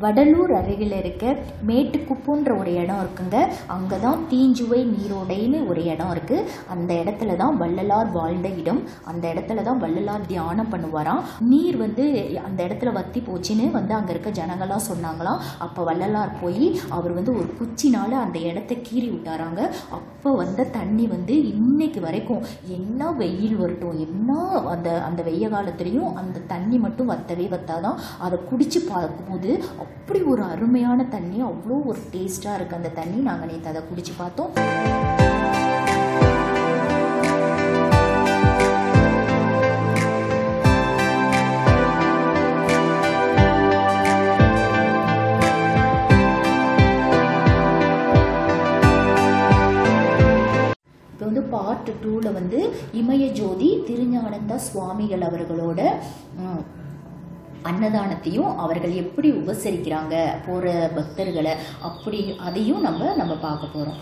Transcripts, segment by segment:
வடலூர் அருகில் இருக்க மேட்டுக்குப்புன்ற ஒரு இடம் இருக்குங்க அங்கே தான் தீஞ்சுவை நீரோடைன்னு ஒரு இடம் இருக்குது அந்த இடத்துல தான் வள்ளலார் வாழ்ந்த இடம் அந்த இடத்துல தான் வள்ளலார் தியானம் பண்ணுவாராம் நீர் வந்து அந்த இடத்துல வத்தி போச்சுன்னு வந்து அங்கே இருக்க ஜனங்களாம் சொன்னாங்களாம் அப்போ வள்ளலார் போய் அவர் வந்து ஒரு குச்சினால அந்த இடத்த கீறி விட்டாராங்க அப்போ வந்த தண்ணி வந்து இன்னைக்கு வரைக்கும் என்ன வெயில் வரட்டும் என்ன அந்த அந்த வெய்ய காலத்துலேயும் அந்த தண்ணி மட்டும் வத்தவே வத்தாதான் அதை குடிச்சு பார்க்கும்போது அப்படி ஒரு அருமையான தண்ணி அவ்வளோ ஒரு டேஸ்ட்டாக இருக்குது அந்த தண்ணி நாங்கள் நேற்று அதை குடிச்சு பார்த்தோம் இப்போ வந்து பார்ட் டூவில் வந்து இமயஜோதி திருஞானந்த சுவாமிகள் அவர்களோட ம், அன்னதானத்தையும் அவர்கள் எப்படி உபசரிக்கிறாங்க போகிற பக்தர்களை அப்படி அதையும் நம்ம நம்ம பார்க்க போகிறோம்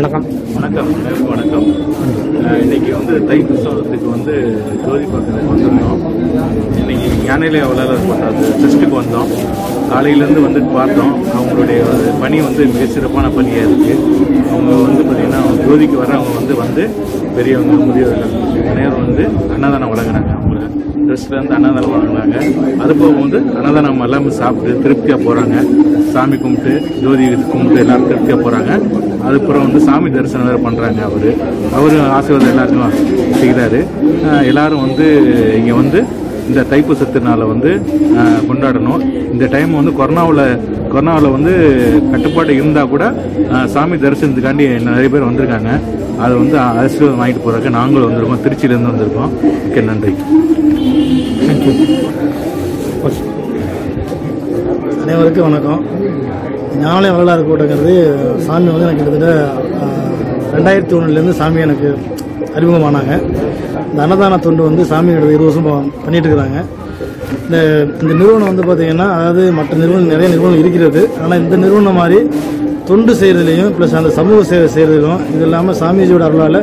வணக்கம் வணக்கம் அனைவருக்கும் வணக்கம் அஹ் இன்னைக்கு வந்து தைப்பூசத்துக்கு வந்து ஜோதி பார்க்கறதுக்கு வந்திருந்தோம் இன்னைக்கு ஞானிலே வளரர் பண்ணுறது ஃபெஸ்ட்டுக்கு வந்தோம் காலையிலேருந்து வந்து பார்த்தோம் அவங்களுடைய பணி வந்து மிக சிறப்பான பணியாக இருக்குது அவங்க வந்து பார்த்திங்கன்னா ஜோதிக்கு வர்றவங்க வந்து வந்து பெரியவங்க முதியவர்கள் அனைவரும் வந்து அன்னதானம் வழங்குறாங்க அவங்க ட்ரெஸ்லேருந்து அன்னதானம் வழங்குறாங்க அது போக வந்து அன்னதானம் எல்லாமே சாப்பிட்டு திருப்தியாக போகிறாங்க சாமி கும்பிட்டு ஜோதி கும்பிட்டு எல்லாரும் திருப்தியாக போகிறாங்க அதுக்கப்புறம் வந்து சாமி தரிசனம் வேறு பண்ணுறாங்க அவர் அவர் ஆசீர்வாதம் எல்லாருக்கும் செய்கிறாரு அஹ் எல்லாரும் வந்து இங்கே வந்து இந்த தைப்பூச திருநாளை வந்து அஹ், கொண்டாடணும் இந்த டைம் வந்து கொரோனாவில் கொரோனாவில் வந்து கட்டுப்பாடு இருந்தால் கூட அஹ், சாமி தரிசனத்துக்காண்டி நிறைய பேர் வந்திருக்காங்க அதை வந்து ஆசீர்வாதம் வாங்கிட்டு போகிறதுக்கு நாங்களும் வந்திருக்கோம் திருச்சியிலேருந்து வந்திருக்கோம் ஓகே நன்றி அனைவருக்கும் வணக்கம் ஞானே வரலாறு கூட்டங்கிறது சாமி வந்து எனக்கு கிட்டத்தட்ட ஆஹ், ரெண்டாயிரத்தி ஒன்றுலேருந்து சாமி எனக்கு அறிமுகமானாங்க இந்த அன்னதான தொண்டு வந்து சாமி கிட்ட இருபது வருஷம் ப- பண்ணிட்டு இருக்கிறாங்க இந்த இந்த நிறுவனம் வந்து பார்த்தீங்கன்னா அதாவது மற்ற நிறுவனம் நிறைய நிறுவனம் இருக்கிறது ஆனால் இந்த நிறுவனம் மாதிரி தொண்டு செய்கிறதுலையும் ப்ளஸ் அந்த சமூக சேவை செய்கிறதுலும் இது இல்லாமல் சாமிஜியோட அருளால்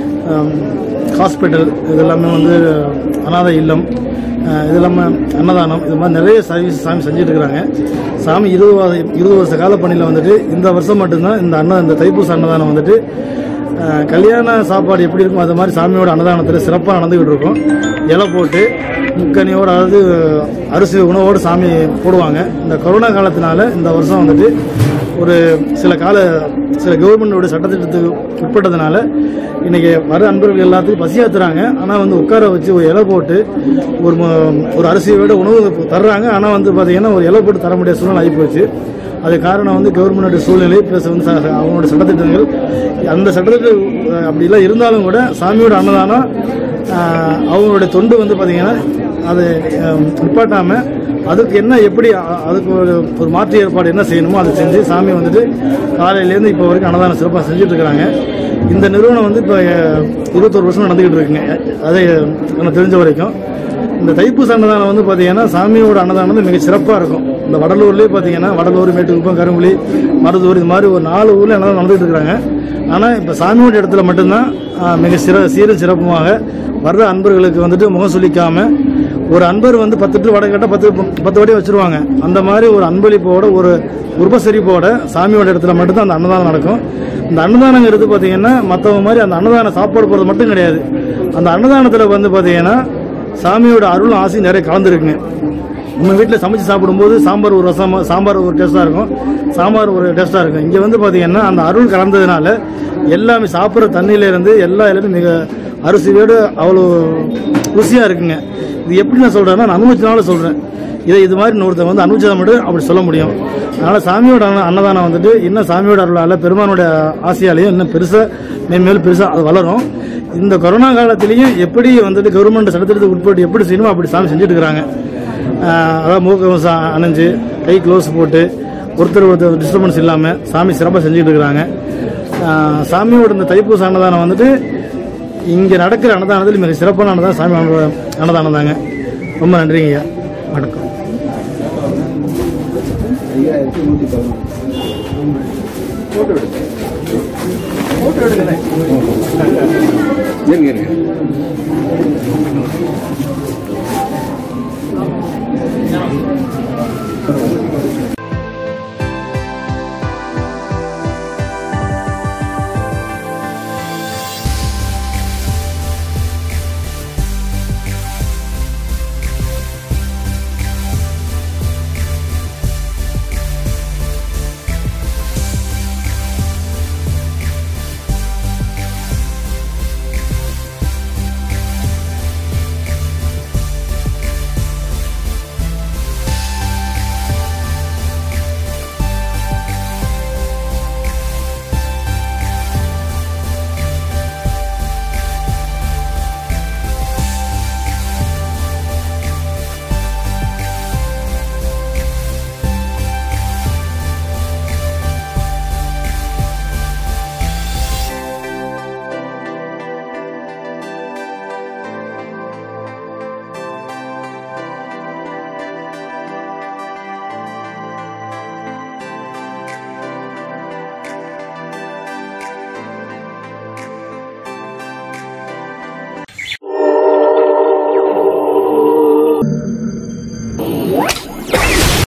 ஹாஸ்பிட்டல் இது எல்லாமே வந்து அனாதை இல்லம் அஹ் இது இல்லாமல் அன்னதானம் இது மாதிரி நிறைய சர்வீஸ் சாமி செஞ்சுட்டு இருக்கிறாங்க சாமி இருபது வா- இருபது வருஷ கால பணியில் வந்துட்டு இந்த வருஷம் மட்டும்தான் இந்த அன்ன இந்த தைப்பூச அன்னதானம் வந்துட்டு அஹ், கல்யாண சாப்பாடு எப்படி இருக்கும் அது மாதிரி சாமியோட அன்னதானத்தில் சிறப்பாக நடந்துகிட்டு இருக்கும் இலை போட்டு முக்கனியோடு அதாவது அரிசி உணவோடு சாமி போடுவாங்க இந்த கொரோனா காலத்தினால இந்த வருஷம் வந்துட்டு ஒரு சில கால சில கவர்மெண்டோட சட்டத்திட்டத்துக்கு உட்பட்டதுனால இன்னைக்கு வர அன்பர்கள் எல்லாத்துக்கும் பசியாத்துறாங்க ஆனால் வந்து உட்கார வச்சு ஒரு இலை போட்டு ஒரு ம- ஒரு அரிசியோட உணவு தர்றாங்க ஆனால் வந்து பார்த்தீங்கன்னா ஒரு இலை போட்டு தர முடியாத சூழ்நிலை ஆகிப்போச்சு அது காரணம் வந்து கவர்மெண்டோட சூழ்நிலை ப்ளஸ் வந்து ச- அவங்களோட சட்டத்திட்டங்கள் அந்த சட்டத்திட்ட அஹ், அப்படிலாம் இருந்தாலும் கூட சாமியோட அன்னதானம் ஆஹ், அவங்களுடைய தொண்டு வந்து பார்த்தீங்கன்னா அது அஹ், நிப்பாட்டாம அதுக்கு என்ன எப்படி அ- அதுக்கு ஒரு ஒரு மாற்று ஏற்பாடு என்ன செய்யணுமோ அதை செஞ்சு சாமி வந்துட்டு காலையிலேருந்து இப்போ வரைக்கும் அன்னதானம் சிறப்பாக செஞ்சுட்டு இருக்கிறாங்க இந்த நிறுவனம் வந்து இப்போ இருபத்தொரு வருஷம் நடந்துகிட்டு இருக்குங்க அதை எனக்கு தெரிஞ்ச வரைக்கும் இந்த தைப்பூச அன்னதானம் வந்து பார்த்தீங்கன்னா சாமியோட அன்னதானம் வந்து மிக சிறப்பாக இருக்கும் இந்த வடலூர்லேயே பார்த்தீங்கன்னா வடலூர் மேட்டுக்குப்பம் கருங்குழி மருதூர் இது மாதிரி ஒரு நாலு ஊரில் அன்னதானம் நடந்துகிட்டு இருக்கிறாங்க ஆனால் இப்போ சாமியோட இடத்துல மட்டும்தான் ஆஹ், மிக சிற சீரும் சிறப்புமாக வர்ற அன்பர்களுக்கு வந்துட்டு முகம் சுளிக்காம ஒரு அன்பர் வந்து பத்து லிட்டர் வடை கேட்டால் பத்து பத்து வடையை வச்சிருவாங்க அந்த மாதிரி ஒரு அன்பளிப்போட ஒரு உபசரிப்போட சாமியோட இடத்துல மட்டும்தான் அந்த அன்னதானம் நடக்கும் இந்த அன்னதானங்கிறது பார்த்தீங்கன்னா மற்றவங்க மாதிரி அந்த அன்னதானம் சாப்பாடு போடுறது மட்டும் கிடையாது அந்த அன்னதானத்தில் வந்து பார்த்தீங்கன்னா சாமியோட அருளும் ஆசையும் நிறைய கலந்துருக்குங்க நம்ம வீட்டில் சமைச்சு சாப்பிடும்போது சாம்பார் ஒரு ரசம் சாம்பார் ஒரு டேஸ்ட்டாக இருக்கும் சாம்பார் ஒரு டேஸ்ட்டாக இருக்கும் இங்கே வந்து பார்த்தீங்கன்னா அந்த அருள் கலந்ததுனால எல்லாமே சாப்பிட்ற தண்ணியிலேருந்து எல்லா எல்லாமே மிக அரிசியோடு அவ்வளோ ருசியாக இருக்குங்க இது எப்படி நான் சொல்கிறேன்னா நான் அனுபவிச்சனால சொல்கிறேன் இதை இது மாதிரி இன்னொருத்தர் வந்து அனுபவிச்சதை மட்டும் அப்படி சொல்ல முடியும் அதனால் சாமியோட அன்ன- அன்னதானம் வந்துட்டு இன்னும் சாமியோட அருளால் பெருமானுடைய ஆசையாலையும் இன்னும் பெருசாக மேன்மேலும் பெருசாக அது வளரும் இந்த கொரோனா காலத்திலையும் எப்படி வந்துட்டு கவர்மெண்ட் சட்டத்திட்டத்துக்கு உட்பட்டு எப்படி செய்யணுமோ அப்படி சாமி செஞ்சுட்டு இருக்கிறாங்க ஆஹ் அதாவது முகக்கவசம் அணைஞ்சு கை க்ளோஸ் போட்டு ஒருத்தர் ஒருத்தர் டிஸ்டர்பன்ஸ் இல்லாமல் சாமி சிறப்பாக செஞ்சுட்டு இருக்கிறாங்க ஆஹ் சாமியோட இந்த தைப்பூச அன்னதானம் வந்துட்டு இங்கே நடக்கிற அன்னதானத்தில் மிக சிறப்பான அன்னதானம் சாமி அன்னதானம் தாங்க ரொம்ப நன்றிங்க ஐயா வணக்கம் இருங்க இருங்க ஆ